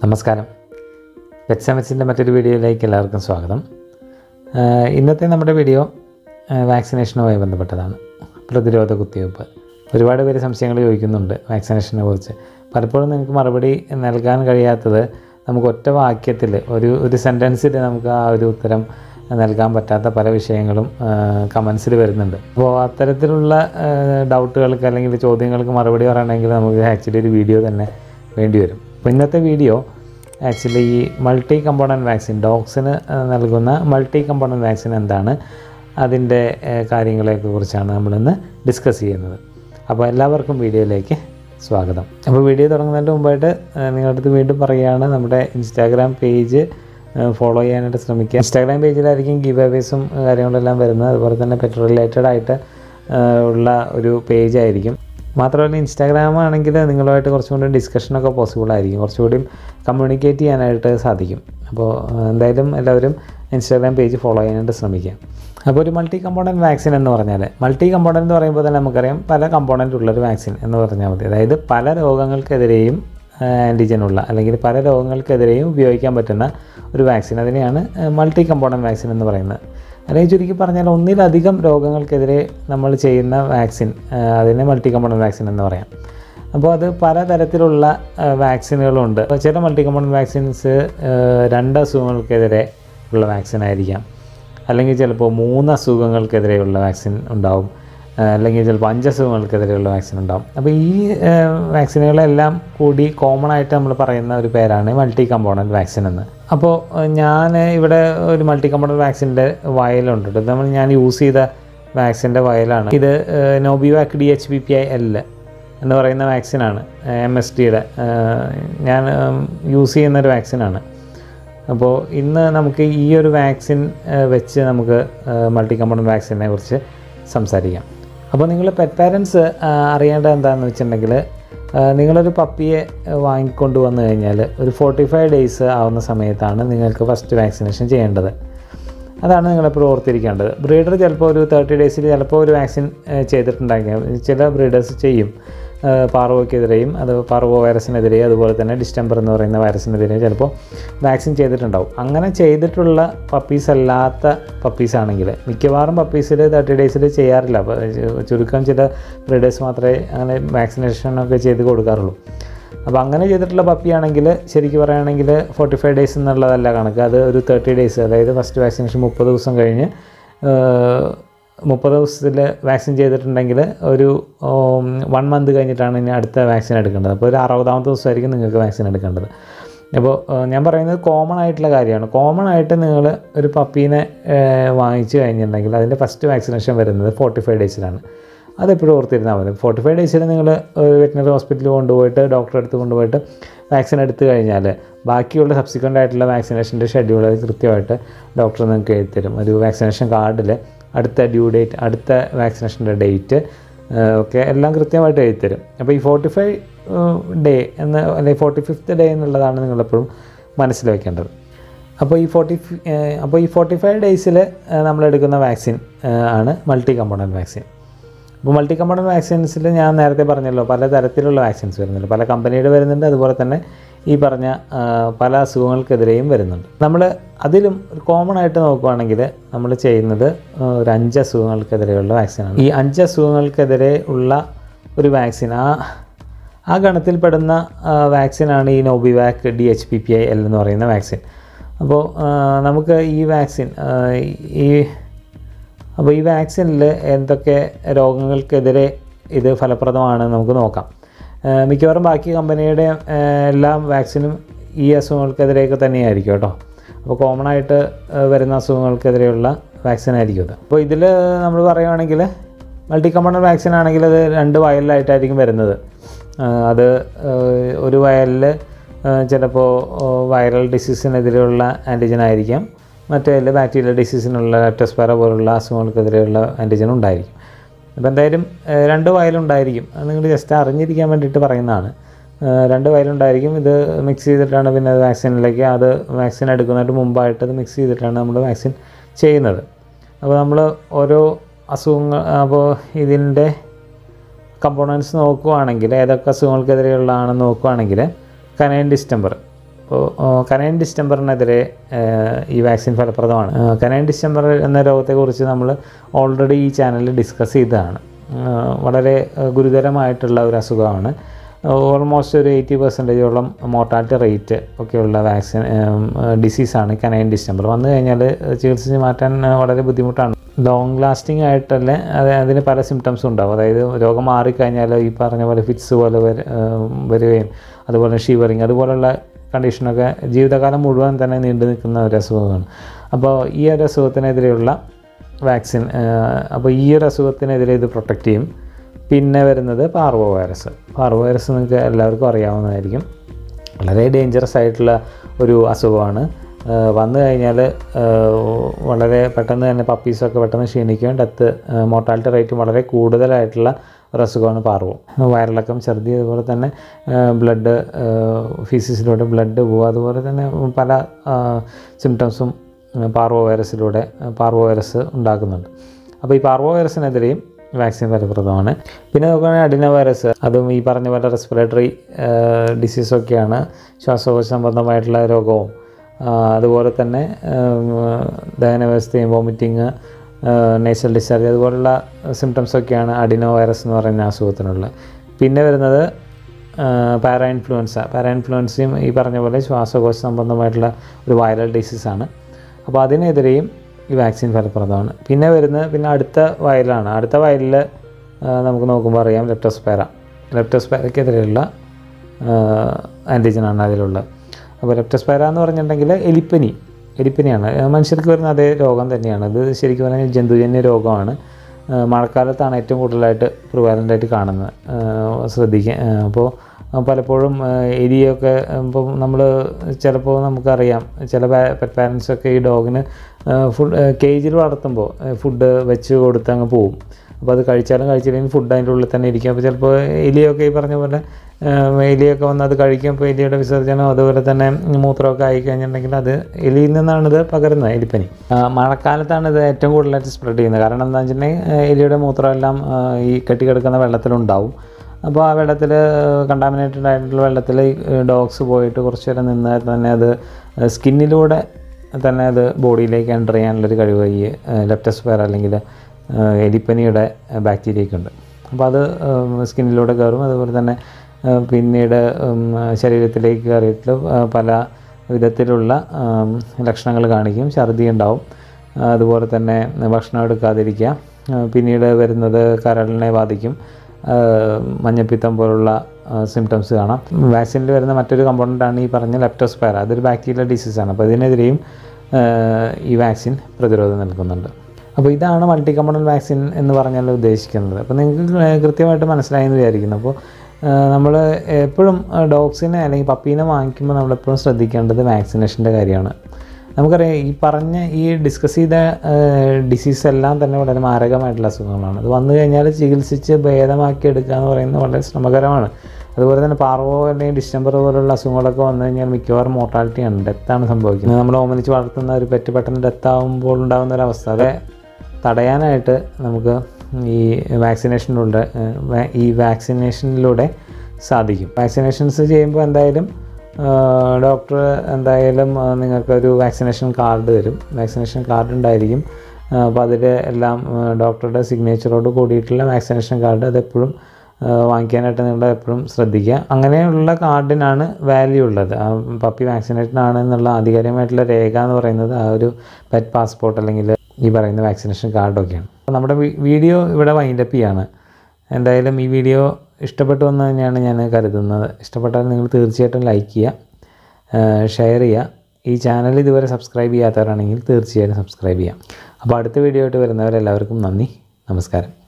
നമസ്കാരം പെറ്റ്സമറ്റ്സിൻ്റെ മറ്റൊരു വീഡിയോയിലേക്ക് എല്ലാവർക്കും സ്വാഗതം ആഹ് ഇന്നത്തെ നമ്മുടെ വീഡിയോ ആഹ് വാക്സിനേഷനുമായി ബന്ധപ്പെട്ടതാണ് പ്രതിരോധ കുത്തിവയ്പ്പ് ഒരുപാട് പേര് സംശയങ്ങൾ ചോദിക്കുന്നുണ്ട് വാക്സിനേഷനെ കുറിച്ച് പലപ്പോഴും നിങ്ങൾക്ക് മറുപടി നൽകാൻ കഴിയാത്തത് നമുക്ക് ഒറ്റ വാക്യത്തിൽ ഒരു ഒരു സെൻറ്റൻസിൽ നമുക്ക് ആ ഒരു ഉത്തരം നൽകാൻ പറ്റാത്ത പല വിഷയങ്ങളും കമൻസിൽ വരുന്നുണ്ട് അപ്പോൾ അത്തരത്തിലുള്ള ഡൗട്ടുകൾക്ക് അല്ലെങ്കിൽ ചോദ്യങ്ങൾക്ക് മറുപടി പറയണമെങ്കിൽ നമുക്ക് ആക്ച്വലി ഒരു വീഡിയോ തന്നെ വേണ്ടി വരും അപ്പോൾ ഇന്നത്തെ വീഡിയോ ആക്ച്വലി ഈ മൾട്ടി കമ്പോണൻറ്റ് വാക്സിൻ ഡോഗ്സിന് നൽകുന്ന മൾട്ടി കമ്പോണൻറ്റ് വാക്സിൻ എന്താണ് അതിൻ്റെ ഏഹ്, കാര്യങ്ങളെയൊക്കെ കുറിച്ചാണ് നമ്മളിന്ന് ഡിസ്കസ് ചെയ്യുന്നത് അപ്പോൾ എല്ലാവർക്കും വീഡിയോയിലേക്ക് സ്വാഗതം അപ്പോൾ വീഡിയോ തുടങ്ങുന്നതിന് മുമ്പായിട്ട് ഏഹ്, നിങ്ങളുടെ അടുത്ത് വീണ്ടും പറയുകയാണ് നമ്മുടെ ഇൻസ്റ്റാഗ്രാം പേജ് ഫോളോ ചെയ്യാനായിട്ട് ശ്രമിക്കുക ഇൻസ്റ്റാഗ്രാം പേജിലായിരിക്കും ഗീവ് അവേസും കാര്യങ്ങളെല്ലാം വരുന്നത് അതുപോലെ തന്നെ പെറ്റ് റിലേറ്റഡ് ആയിട്ട് ഏഹ്, ഉള്ള ഒരു പേജ് ആയിരിക്കും മാത്രമല്ല ഇൻസ്റ്റാഗ്രാം ആണെങ്കിൽ നിങ്ങളുമായിട്ട് കുറച്ചും കൂടി ഡിസ്കഷനൊക്കെ പോസിബിൾ ആയിരിക്കും കുറച്ചുകൂടി കമ്മ്യൂണിക്കേറ്റ് ചെയ്യാനായിട്ട് സാധിക്കും അപ്പോൾ ഏഹ്, എന്തായാലും എല്ലാവരും ഇൻസ്റ്റാഗ്രാം പേജ് ഫോളോ ചെയ്യാനായിട്ട് ശ്രമിക്കുക അപ്പോൾ ഒരു മൾട്ടി കമ്പോണൻറ്റ് വാക്സിൻ എന്ന് പറഞ്ഞാൽ മൾട്ടി കമ്പോണൻറ്റ് എന്ന് പറയുമ്പോൾ തന്നെ നമുക്കറിയാം പല കമ്പോണൻ്റ് ഉള്ളൊരു വാക്സിൻ എന്ന് പറഞ്ഞാൽ മതി അതായത് പല രോഗങ്ങൾക്കെതിരെയും ആൻറ്റിജനുള്ള അല്ലെങ്കിൽ പല രോഗങ്ങൾക്കെതിരെയും ഉപയോഗിക്കാൻ പറ്റുന്ന ഒരു വാക്സിൻ അതിനെയാണ് മൾട്ടി കമ്പോണൻറ്റ് വാക്സിൻ എന്ന് പറയുന്നത് അല്ലെങ്കിൽ ചുരുക്കി പറഞ്ഞാൽ ഒന്നിലധികം രോഗങ്ങൾക്കെതിരെ നമ്മൾ ചെയ്യുന്ന വാക്സിൻ ആ, അതിനെ മൾട്ടി കമ്പോണൻറ്റ് വാക്സിൻ എന്ന് പറയാം അപ്പോൾ അത് പലതരത്തിലുള്ള ആ, വാക്സിനുകളുണ്ട് അപ്പോൾ ചില മൾട്ടി കമ്പോണൻറ്റ് വാക്സിൻസ് ആ, രണ്ട് അസുഖങ്ങൾക്കെതിരെ ഉള്ള വാക്സിൻ ആയിരിക്കാം അല്ലെങ്കിൽ ചിലപ്പോൾ മൂന്ന് അസുഖങ്ങൾക്കെതിരെയുള്ള വാക്സിൻ ഉണ്ടാവും ആ, അല്ലെങ്കിൽ ചിലപ്പോൾ അഞ്ച് അസുഖങ്ങൾക്കെതിരെയുള്ള വാക്സിൻ ഉണ്ടാവും അപ്പോൾ ഈ ആ, വാക്സിനുകളെല്ലാം കൂടി കോമൺ ആയിട്ട് നമ്മൾ പറയുന്ന ഒരു പേരാണ് മൾട്ടി കമ്പോണൻറ്റ് വാക്സിൻ എന്ന് അപ്പോൾ ആ, ഞാൻ ഇവിടെ ഒരു മൾട്ടി കമ്പോണൻറ്റ് വാക്സിൻ്റെ വയലുണ്ട് ഇത് നമ്മൾ ഞാൻ യൂസ് ചെയ്ത വാക്സിൻ്റെ വയലാണ് ഇത് Nobivac D H B P I L എന്ന് പറയുന്ന വാക്സിനാണ് എം എസ് ഡിയുടെ ഞാൻ യൂസ് ചെയ്യുന്നൊരു വാക്സിനാണ് അപ്പോൾ ഇന്ന് നമുക്ക് ഈ ഒരു വാക്സിൻ ആ, വെച്ച് നമുക്ക് മൾട്ടി കമ്പോണൻറ്റ് വാക്സിനെ കുറിച്ച് സംസാരിക്കാം അപ്പോൾ നിങ്ങൾ പെറ്റ് പാരൻസ് അറിയേണ്ടത് എന്താണെന്ന് വെച്ചിട്ടുണ്ടെങ്കിൽ ആ, നിങ്ങളൊരു പപ്പിയെ ആ, വാങ്ങിക്കൊണ്ട് വന്നു കഴിഞ്ഞാൽ ഒരു ഫോർട്ടി ഫൈവ് ഡേയ്സ് ആവുന്ന സമയത്താണ് നിങ്ങൾക്ക് ഫസ്റ്റ് വാക്സിനേഷൻ ചെയ്യേണ്ടത് അതാണ് നിങ്ങളെപ്പോഴും ഓർത്തിരിക്കേണ്ടത് ബ്രീഡർ ചിലപ്പോൾ ഒരു തേർട്ടി ഡേയ്സിൽ ചിലപ്പോൾ ഒരു വാക്സിൻ ചെയ്തിട്ടുണ്ടായിരിക്കാം ചില ബ്രീഡേഴ്സ് ചെയ്യും ഏഹ് പാർവോയ്ക്കെതിരെയും അത് പാർവോ വൈറസിനെതിരെയും അതുപോലെ തന്നെ ഡിസ്റ്റംബർ എന്ന് പറയുന്ന വൈറസിനെതിരെയും ചിലപ്പോൾ വാക്സിൻ ചെയ്തിട്ടുണ്ടാവും അങ്ങനെ ചെയ്തിട്ടുള്ള പപ്പീസ് അല്ലാത്ത പപ്പീസ് ആണെങ്കിൽ മിക്കവാറും പപ്പീസിൽ തേർട്ടി ഡേയ്സിൽ ചെയ്യാറില്ല അപ്പോൾ ചുരുക്കം ചില ബ്രീഡേഴ്സ് മാത്രമേ അങ്ങനെ വാക്സിനേഷനൊക്കെ ചെയ്ത് കൊടുക്കാറുള്ളൂ അപ്പോൾ അങ്ങനെ ചെയ്തിട്ടുള്ള പപ്പിയാണെങ്കിൽ ശരിക്കും പറയുകയാണെങ്കിൽ ഫോർട്ടി ഫൈവ് ഡേയ്സ് എന്നുള്ളതല്ല കണക്ക് അത് ഒരു തേർട്ടി ഡേയ്സ് അതായത് ഫസ്റ്റ് വാക്സിനേഷൻ മുപ്പത് ദിവസം കഴിഞ്ഞ് ഏഹ്, മുപ്പത് ദിവസത്തിൽ വാക്സിൻ ചെയ്തിട്ടുണ്ടെങ്കിൽ ഒരു വൺ മന്ത് കഴിഞ്ഞിട്ടാണ് ഇനി അടുത്ത വാക്സിൻ എടുക്കേണ്ടത് അപ്പോൾ ഒരു അറുപതാമത്തെ ദിവസമായിരിക്കും നിങ്ങൾക്ക് വാക്സിൻ എടുക്കേണ്ടത് അപ്പോൾ ഏഹ്, ഞാൻ പറയുന്നത് കോമൺ ആയിട്ടുള്ള കാര്യമാണ് കോമൺ ആയിട്ട് നിങ്ങൾ ഒരു പപ്പീനെ ഏഹ്, വാങ്ങിച്ചു കഴിഞ്ഞിട്ടുണ്ടെങ്കിൽ അതിൻ്റെ ഫസ്റ്റ് വാക്സിനേഷൻ വരുന്നത് ഫോർട്ടി ഫൈവ് ഡേയ്സിലാണ് അതെപ്പോഴും ഓർത്തിരുന്നാൽ മതി ഫോർട്ടി ഫൈവ് ഡേയ്സിൽ നിങ്ങൾ വെറ്റിനറി ഹോസ്പിറ്റലിൽ കൊണ്ടുപോയിട്ട് ഡോക്ടറെ അടുത്ത് കൊണ്ടുപോയിട്ട് വാക്സിൻ എടുത്തു കഴിഞ്ഞാൽ ബാക്കിയുള്ള സബ്സിക്വൻ്റ് ആയിട്ടുള്ള വാക്സിനേഷൻ്റെ ഷെഡ്യൂൾ കൃത്യമായിട്ട് ഡോക്ടർ നിങ്ങൾക്ക് എഴുതി തരും ഒരു വാക്സിനേഷൻ കാർഡിൽ അടുത്ത ഡ്യൂ ഡേറ്റ് അടുത്ത വാക്സിനേഷൻ്റെ ഡേറ്റ് ഒക്കെ എല്ലാം കൃത്യമായിട്ട് എഴുതി തരും അപ്പോൾ ഈ ഫോർട്ടി ഫൈവ് ഡേ എന്ന് അല്ലെങ്കിൽ ഫോർട്ടി ഫിഫ്ത്ത് ഡേ എന്നുള്ളതാണ് നിങ്ങളെപ്പോഴും മനസ്സിൽ വെക്കേണ്ടത് അപ്പോൾ ഈ ഫോർട്ടി അപ്പോൾ ഈ ഫോർട്ടി ഫൈവ് ഡേയ്സിൽ നമ്മൾ എടുക്കുന്ന വാക്സിൻ ആണ് മൾട്ടി കമ്പോണൻറ്റ് വാക്സിൻ അപ്പോൾ മൾട്ടി കമ്പോണൻറ്റ് വാക്സിൻസിൽ ഞാൻ നേരത്തെ പറഞ്ഞല്ലോ പല തരത്തിലുള്ള വാക്സിൻസ് വരുന്നുണ്ട് പല കമ്പനിയുടെ വരുന്നുണ്ട് അതുപോലെ തന്നെ ഈ പറഞ്ഞ ആ, പല അസുഖങ്ങൾക്കെതിരെയും വരുന്നുണ്ട് നമ്മൾ അതിലും ഒരു കോമൺ ആയിട്ട് നോക്കുവാണെങ്കിൽ നമ്മൾ ചെയ്യുന്നത് ആ, ഒരു അഞ്ച് അസുഖങ്ങൾക്കെതിരെയുള്ള വാക്സിനാണ് ഈ അഞ്ച് അസുഖങ്ങൾക്കെതിരെ ഉള്ള ഒരു വാക്സിൻ ആ ആ ഗണത്തിൽപ്പെടുന്ന ആ, വാക്സിനാണ് ഈ Nobivac D H P P I L എന്ന് പറയുന്ന വാക്സിൻ അപ്പോൾ ആ, നമുക്ക് ഈ വാക്സിൻ ആ, ഈ അപ്പോൾ ഈ വാക്സിനിൽ എന്തൊക്കെ രോഗങ്ങൾക്കെതിരെ ഇത് ഫലപ്രദമാണ് നമുക്ക് നോക്കാം ആ, മിക്കവാറും ബാക്കി കമ്പനിയുടെ ആ, എല്ലാ വാക്സിനും ഈ അസുഖങ്ങൾക്കെതിരെയൊക്കെ തന്നെയായിരിക്കും കേട്ടോ അപ്പോൾ കോമൺ ആയിട്ട് ആ, വരുന്ന അസുഖങ്ങൾക്കെതിരെയുള്ള വാക്സിൻ ആയിരിക്കും ഇത് അപ്പോൾ ഇതിൽ നമ്മൾ പറയുവാണെങ്കിൽ മൾട്ടി കമ്പോണൻറ്റ് വാക്സിൻ ആണെങ്കിൽ അത് രണ്ട് വയലിലായിട്ടായിരിക്കും വരുന്നത് ആ, അത് ആ, ഒരു വയലിൽ ചിലപ്പോൾ വൈറൽ ഡിസീസിനെതിരെയുള്ള ആൻറ്റിജൻ ആയിരിക്കാം മറ്റേ ബാക്ടീരിയൽ ഡിസീസിനുള്ള ലെപ്റ്റോസ്പെറ പോലുള്ള അസുഖങ്ങൾക്കെതിരെയുള്ള ആൻറ്റിജൻ ഉണ്ടായിരിക്കും അപ്പോൾ എന്തായാലും ഏഹ്, രണ്ട് വയലുണ്ടായിരിക്കും അത് നിങ്ങൾ ജസ്റ്റ് അറിഞ്ഞിരിക്കാൻ വേണ്ടിയിട്ട് പറയുന്നതാണ് ഏഹ്, രണ്ട് വയലുണ്ടായിരിക്കും ഇത് മിക്സ് ചെയ്തിട്ടാണ് പിന്നെ അത് വാക്സിനിലേക്ക് അത് വാക്സിൻ എടുക്കുന്നതിന് മുമ്പായിട്ട് അത് മിക്സ് ചെയ്തിട്ടാണ് നമ്മൾ വാക്സിൻ ചെയ്യുന്നത് അപ്പോൾ നമ്മൾ ഓരോ അസുഖങ്ങൾ അപ്പോൾ ഇതിൻ്റെ കമ്പോണൻസ് നോക്കുവാണെങ്കിൽ ഏതൊക്കെ അസുഖങ്ങൾക്കെതിരെയുള്ളതാണെന്ന് നോക്കുവാണെങ്കിൽ കനൈൻ ഡിസ്റ്റംബർ അപ്പോൾ കനൈൻ ഡിസ്റ്റംബറിനെതിരെ ഏഹ്, ഈ വാക്സിൻ ഫലപ്രദമാണ് ഏഹ്, കനൈൻ ഡിസ്റ്റംബർ എന്ന രോഗത്തെക്കുറിച്ച് നമ്മൾ ഓൾറെഡി ഈ ചാനലിൽ ഡിസ്കസ് ചെയ്തതാണ് ഏഹ്, വളരെ ഏഹ്, ഗുരുതരമായിട്ടുള്ള ഒരു അസുഖമാണ് ഓൾമോസ്റ്റ് ഒരു എയ്റ്റി പെർസെൻറ്റേജോളം മോർട്ടാലിറ്റി റേറ്റ് ഒക്കെയുള്ള വാക്സിൻ ഡിസീസാണ് കനൈൻ ഡിസ്റ്റംബർ വന്നു കഴിഞ്ഞാൽ ചികിത്സിച്ച് മാറ്റാൻ ഏഹ്, വളരെ ബുദ്ധിമുട്ടാണ് ലോങ് ലാസ്റ്റിംഗ് ആയിട്ടല്ലേ അത് അതിന് പല സിംറ്റംസും ഉണ്ടാവും അതായത് രോഗം മാറിക്കഴിഞ്ഞാൽ ഈ പറഞ്ഞ പോലെ ഫിറ്റ്സ് പോലെ വര- ഏഹ് വരികയും അതുപോലെ ഷിവറിങ് അതുപോലുള്ള കണ്ടീഷനൊക്കെ ജീവിതകാലം മുഴുവൻ തന്നെ നീണ്ടു നിൽക്കുന്ന ഒരു അസുഖമാണ് അപ്പോൾ ഈ ഒരു അസുഖത്തിനെതിരെയുള്ള വാക്സിൻ അപ്പോൾ ഈ ഒരു അസുഖത്തിനെതിരെ ഇത് പ്രൊട്ടക്റ്റ് ചെയ്യും പിന്നെ വരുന്നത് പാർവോ വൈറസ് പാർവോ വൈറസ് നിങ്ങൾക്ക് എല്ലാവർക്കും അറിയാവുന്നതായിരിക്കും വളരെ ഡേഞ്ചറസ് ആയിട്ടുള്ള ഒരു അസുഖമാണ് ആഹ് വന്നു കഴിഞ്ഞാൽ വളരെ പെട്ടെന്ന് തന്നെ പപ്പീസൊക്കെ പെട്ടെന്ന് ക്ഷീണിക്കുകയും ഡെത്ത് മോർട്ടാലിറ്റി റേറ്റ് വളരെ കൂടുതലായിട്ടുള്ള ഒരു അസുഖമാണ് പാർവോ വയറിളക്കം ഛർദി അതുപോലെ തന്നെ ബ്ലഡ് ഫീസിസിലൂടെ ബ്ലഡ് പോവുക അതുപോലെ തന്നെ പല സിംറ്റംസും പാർവോ വൈറസിലൂടെ പാർവോ വൈറസ് ഉണ്ടാക്കുന്നുണ്ട് അപ്പോൾ ഈ പാർവോ വൈറസിനെതിരെയും വാക്സിൻ ഫലപ്രദമാണ് പിന്നെ നോക്കുകയാണെങ്കിൽ അഡിനോ വൈറസ് അതും ഈ പറഞ്ഞ പോലെ റെസ്പിറേറ്ററി ഡിസീസൊക്കെയാണ് ശ്വാസകോശ സംബന്ധമായിട്ടുള്ള രോഗവും ആ, അതുപോലെ തന്നെ ദഹന വ്യവസ്ഥയും വോമിറ്റിങ് നേച്ചൽ ഡിസ്ചാർജ് അതുപോലുള്ള സിംറ്റംസൊക്കെയാണ് അഡിനോ വൈറസ് എന്ന് പറയുന്ന അസുഖത്തിനുള്ളത് പിന്നെ വരുന്നത് പാരാ ഇൻഫ്ലുവൻസ പാരാ ഇൻഫ്ലുവൻസയും ഈ പറഞ്ഞ പോലെ ശ്വാസകോശ സംബന്ധമായിട്ടുള്ള ഒരു വൈറൽ ഡിസീസാണ് അപ്പോൾ അതിനെതിരെയും ഈ വാക്സിൻ ഫലപ്രദമാണ് പിന്നെ വരുന്നത് പിന്നെ അടുത്ത വയലാണ് അടുത്ത വയലിൽ നമുക്ക് നോക്കുമ്പോൾ അറിയാം ലെപ്റ്റോസ്പെറ ലെപ്റ്റോസ്പെറയ്ക്കെതിരെയുള്ള ആൻറ്റിജനാണ് അതിലുള്ളത് അപ്പോൾ ലെപ്റ്റോസ്പൈറ എന്ന് പറഞ്ഞിട്ടുണ്ടെങ്കിൽ എലിപ്പനി എലിപ്പനിയാണ് ആ, മനുഷ്യർക്ക് വരുന്ന അതേ രോഗം തന്നെയാണ് ഇത് ശരിക്കും പറഞ്ഞാൽ ജന്തുജന്യ രോഗമാണ് ആ, മഴക്കാലത്താണ് ഏറ്റവും കൂടുതലായിട്ട് പ്രിവാലൻ്റ് ആയിട്ട് കാണുന്നത് ആ, ശ്രദ്ധിക്കുക ആ, അപ്പോൾ പലപ്പോഴും ആ, എലിയൊക്കെ ഇപ്പം നമ്മൾ ചിലപ്പോൾ നമുക്കറിയാം ചില പെറ്റ് പാരൻസൊക്കെ ഈ ഡോഗിന് ഫുഡ് കേജിൽ വളർത്തുമ്പോൾ ഫുഡ് വെച്ച് കൊടുത്ത് അങ്ങ് പോവും അപ്പോൾ അത് കഴിച്ചാലും കഴിച്ചില്ലെങ്കിൽ ഫുഡ് അതിൻ്റെ ഉള്ളിൽ തന്നെ ഇരിക്കും അപ്പോൾ ചിലപ്പോൾ എലിയൊക്കെ ഈ പറഞ്ഞ പോലെ ആഹ് എലിയൊക്കെ വന്ന് അത് കഴിക്കും അപ്പോൾ എലിയുടെ വിസർജനം അതുപോലെ തന്നെ മൂത്രമൊക്കെ ആയി കഴിഞ്ഞിട്ടുണ്ടെങ്കിൽ അത് എലിയിൽ നിന്നാണ് ഇത് പകരുന്നത് എലിപ്പനി ആഹ് മഴക്കാലത്താണ് ഇത് ഏറ്റവും കൂടുതലായിട്ട് സ്പ്രെഡ് ചെയ്യുന്നത് കാരണം എന്താണെന്ന് വെച്ചിട്ടുണ്ടെങ്കിൽ ആഹ് എലിയുടെ മൂത്രമെല്ലാം ആഹ് ഈ കെട്ടിക്കിടക്കുന്ന വെള്ളത്തിലുണ്ടാവും അപ്പോൾ ആ വെള്ളത്തിൽ കണ്ടാമിനേറ്റഡ് ആയിട്ടുള്ള വെള്ളത്തിൽ ഡോഗ്സ് പോയിട്ട് കുറച്ച് നേരം നിന്നാൽ തന്നെ അത് സ്കിന്നിലൂടെ തന്നെ അത് ബോഡിയിലേക്ക് എൻ്റർ ചെയ്യാനുള്ളൊരു കഴിവ് ഈ ലെപ്റ്റസ്പയർ അല്ലെങ്കിൽ ആഹ് എലിപ്പനിയുടെ ബാക്ടീരിയയ്ക്ക് ഉണ്ട് അപ്പോൾ അത് സ്കിന്നിലൂടെ കയറും അതുപോലെ തന്നെ ആഹ് പിന്നീട് ഉം, ശരീരത്തിലേക്ക് കയറിയിട്ട് ആഹ് പല വിധത്തിലുള്ള ലക്ഷണങ്ങൾ കാണിക്കും ഛർദി ഉണ്ടാവും ആഹ് അതുപോലെ തന്നെ ഭക്ഷണം എടുക്കാതിരിക്കുക ആഹ് പിന്നീട് വരുന്നത് കരളിനെ ബാധിക്കും ആഹ് മഞ്ഞപ്പിത്തം പോലുള്ള സിംറ്റംസ് കാണാം വാക്സിനിൽ വരുന്ന മറ്റൊരു കമ്പോണൻ്റാണ് ഈ പറഞ്ഞ ലെപ്റ്റോസ്പയർ അതൊരു ബാക്ടീരിയൽ ഡിസീസാണ് അപ്പോൾ ഇതിനെതിരെയും ആഹ് ഈ വാക്സിൻ പ്രതിരോധം നൽകുന്നുണ്ട് അപ്പോൾ ഇതാണ് മൾട്ടി കമ്പോണൽ വാക്സിൻ എന്ന് പറഞ്ഞാൽ ഉദ്ദേശിക്കുന്നത് അപ്പോൾ നിങ്ങൾക്ക് കൃത്യമായിട്ട് മനസ്സിലായെന്ന് വിചാരിക്കുന്നു അപ്പോൾ നമ്മൾ എപ്പോഴും ഡോഗ്സിനെ അല്ലെങ്കിൽ പപ്പീനെ വാങ്ങിക്കുമ്പോൾ നമ്മളെപ്പോഴും ശ്രദ്ധിക്കേണ്ടത് വാക്സിനേഷൻ്റെ കാര്യമാണ് നമുക്കറിയാം ഈ പറഞ്ഞ ഈ ഡിസ്കസ് ചെയ്ത ഡിസീസ് എല്ലാം തന്നെ വളരെ മാരകമായിട്ടുള്ള അസുഖങ്ങളാണ് അത് വന്നു കഴിഞ്ഞാൽ ചികിത്സിച്ച് ഭേദമാക്കി എടുക്കുക എന്ന് പറയുന്നത് വളരെ ശ്രമകരമാണ് അതുപോലെ തന്നെ പാർവോ അല്ലെങ്കിൽ ഡിസ്റ്റംബർ പോലുള്ള അസുഖങ്ങളൊക്കെ വന്നു കഴിഞ്ഞാൽ മിക്കവാറും മോർട്ടാലിറ്റിയാണ് ഡെത്താണ് സംഭവിക്കുന്നത് നമ്മൾ ഓമനിച്ച് വളർത്തുന്ന ഒരു പെറ്റ് പെട്ടെന്ന് ഡെത്ത് ആകുമ്പോൾ ഉണ്ടാകുന്ന ഒരു അവസ്ഥ അതെ തടയാനായിട്ട് നമുക്ക് ഈ വാക്സിനേഷനിലൂടെ ഏഹ്, വാ- ഈ വാക്സിനേഷനിലൂടെ സാധിക്കും വാക്സിനേഷൻസ് ചെയ്യുമ്പോൾ എന്തായാലും ഡോക്ടർ എന്തായാലും ആ, നിങ്ങൾക്കൊരു വാക്സിനേഷൻ കാർഡ് തരും വാക്സിനേഷൻ കാർഡ് ഉണ്ടായിരിക്കും അപ്പോൾ അതിൽ എല്ലാം ആ, ഡോക്ടറുടെ സിഗ്നേച്ചറോട് കൂടിയിട്ടുള്ള വാക്സിനേഷൻ കാർഡ് അതെപ്പോഴും ആ, വാങ്ങിക്കാനായിട്ട് നിങ്ങൾ എപ്പോഴും ശ്രദ്ധിക്കുക അങ്ങനെയുള്ള കാർഡിനാണ് വാല്യൂ ഉള്ളത് ആ പപ്പി വാക്സിനേറ്റഡ് ആണ് എന്നുള്ള ആധികാരികമായിട്ടുള്ള രേഖ എന്ന് പറയുന്നത് ആ ഒരു പെറ്റ് പാസ്പോർട്ട് അല്ലെങ്കിൽ ഈ പറയുന്ന വാക്സിനേഷൻ കാർഡൊക്കെയാണ് അപ്പോൾ നമ്മുടെ വി- വീഡിയോ ഇവിടെ വൈൻഡപ്പ് ചെയ്യാണ് എന്തായാലും ഈ വീഡിയോ ഇഷ്ടപ്പെട്ടു എന്ന് തന്നെയാണ് ഞാൻ കരുതുന്നത് ഇഷ്ടപ്പെട്ടാൽ നിങ്ങൾ തീർച്ചയായിട്ടും ലൈക്ക് ചെയ്യുക ഷെയർ ചെയ്യുക ഈ ചാനൽ ഇതുവരെ സബ്സ്ക്രൈബ് ചെയ്യാത്തവരാണെങ്കിൽ തീർച്ചയായും സബ്സ്ക്രൈബ് ചെയ്യാം അപ്പോൾ അടുത്ത വീഡിയോ ആയിട്ട് വരുന്നവരെല്ലാവർക്കും നന്ദി നമസ്കാരം